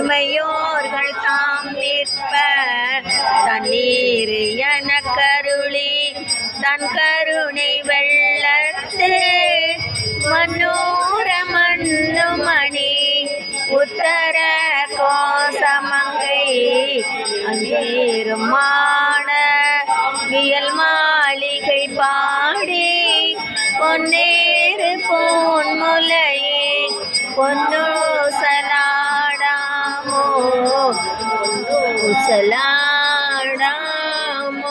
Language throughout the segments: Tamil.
தனிமையோர்கள் தாம் நிற்ப தண்ணீர் என கருளி தன் கருணை வெள்ளத்து மன்னோர மண்ணுமணி உத்தர கோசமங்கை அங்கேருமான வியல் மாளிகை பாடி பொன்னேறு பொன்முலையே பொன்னு சலாடாமோ சலாடாமோ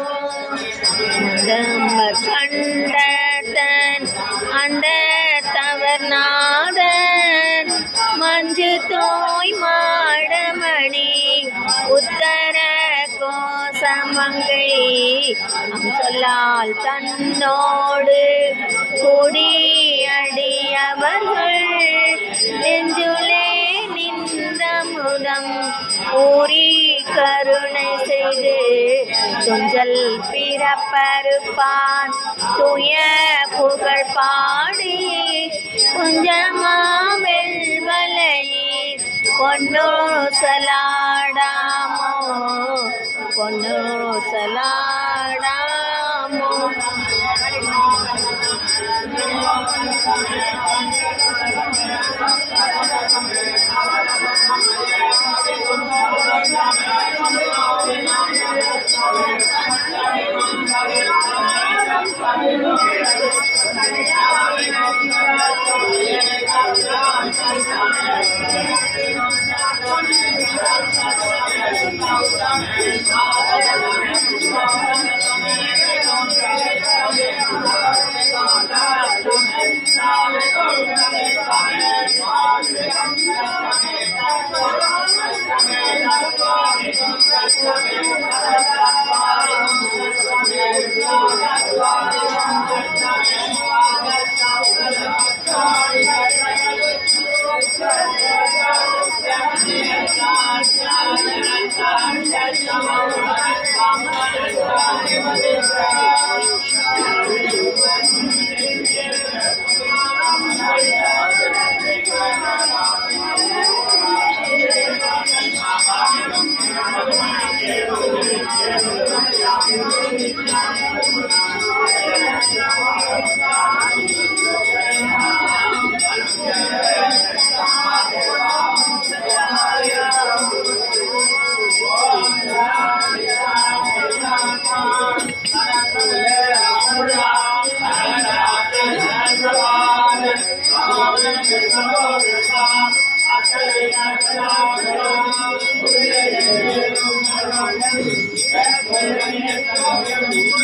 மதம்ப கண்டதன் அந்த தவர்நாதன் மஞ்சு தோய் மாடமணி உத்தர கோசமங்கை அம் சொல்லால் தன்னோடு கூடியடியவர்கள் நெஞ்சுளே நின்ற முதம் ஊறி கருணை செய்து துஞ்சல் பிறப்பருப்பான் துய புகழ் பாடி குஞ்சமாவெல் வலையில் பொன்னோ சலாடாமோ பொன்னோ சலாடாமோ Thank you.